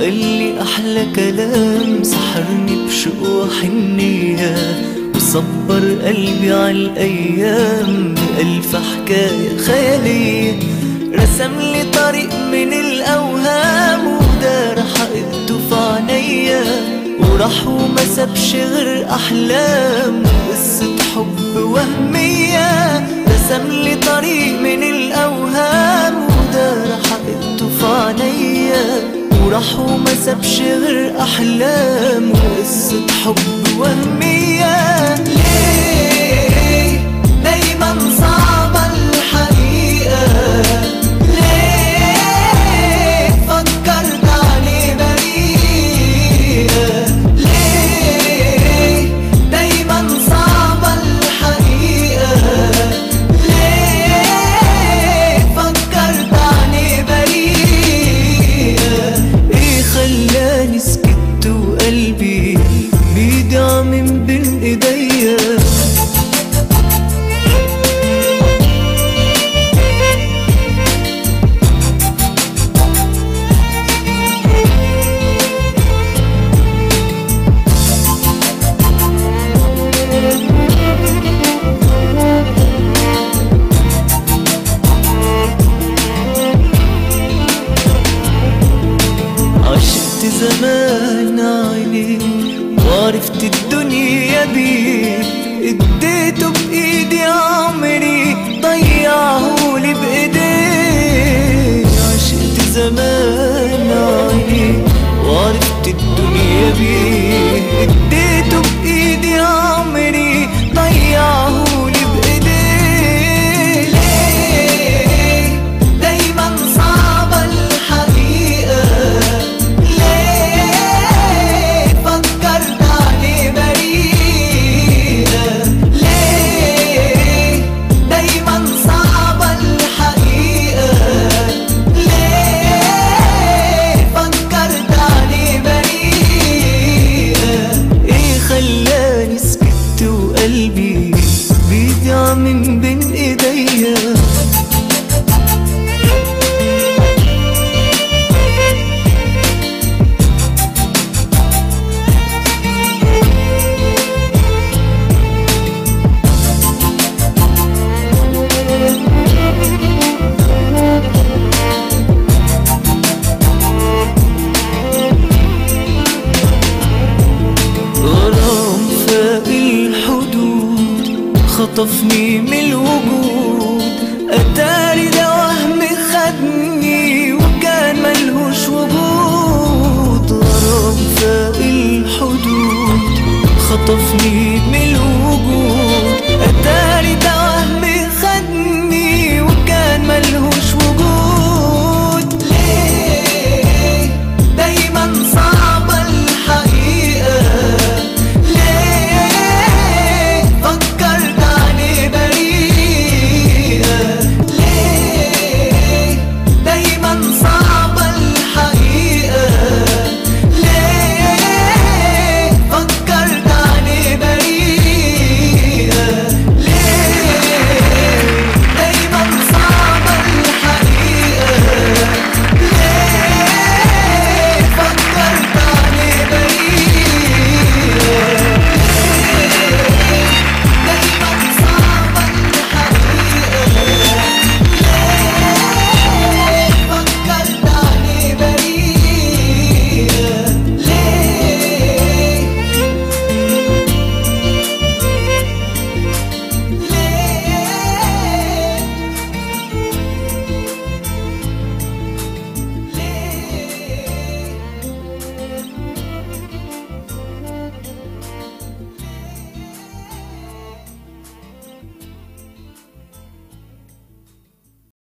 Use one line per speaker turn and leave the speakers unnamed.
وقال لي أحلى كلام سحرني بشوق وحنية وصبر قلبي على الأيام بألف حكاية خيالية رسم لي طريق من الأوهام ودار حقيقته في عينيا وراح وما سابش غير أحلام وقصة حب وهمية رسم لي طريق من الأوهام ودار حقيقته في عينيا وراح وما سابش غير أحلام وقصة حب وهمية ليه دايما صعبة الحقيقة ليه فكرت عليه بريئة ليه دايما صعبة الحقيقة ليه فكرت عليه بريئة ايه خلاني سكت وقلبي بيضيع من بين ايديا عشقت زمان عيني وعرفت الدنيا بيه اديته بايدي عمري ضيعهولي بايديه عشقت زمان عيني وعرفت الدنيا بيه اديته بايدي عمري ضيعهولي بايديه ليه دايما صعبة الحقيقة ليه فكرت عليه بريئة ليه دايما صعبة الحقيقة ليه فكرت عليه بريئة ايه خلاني سكت وقلبي بيضيع من بين ايديا غرام فاق الحدود خطفني من الوجود أتاري ده وهم خدني وكان ملهوش وجود غرام فاق الحدود خطفني من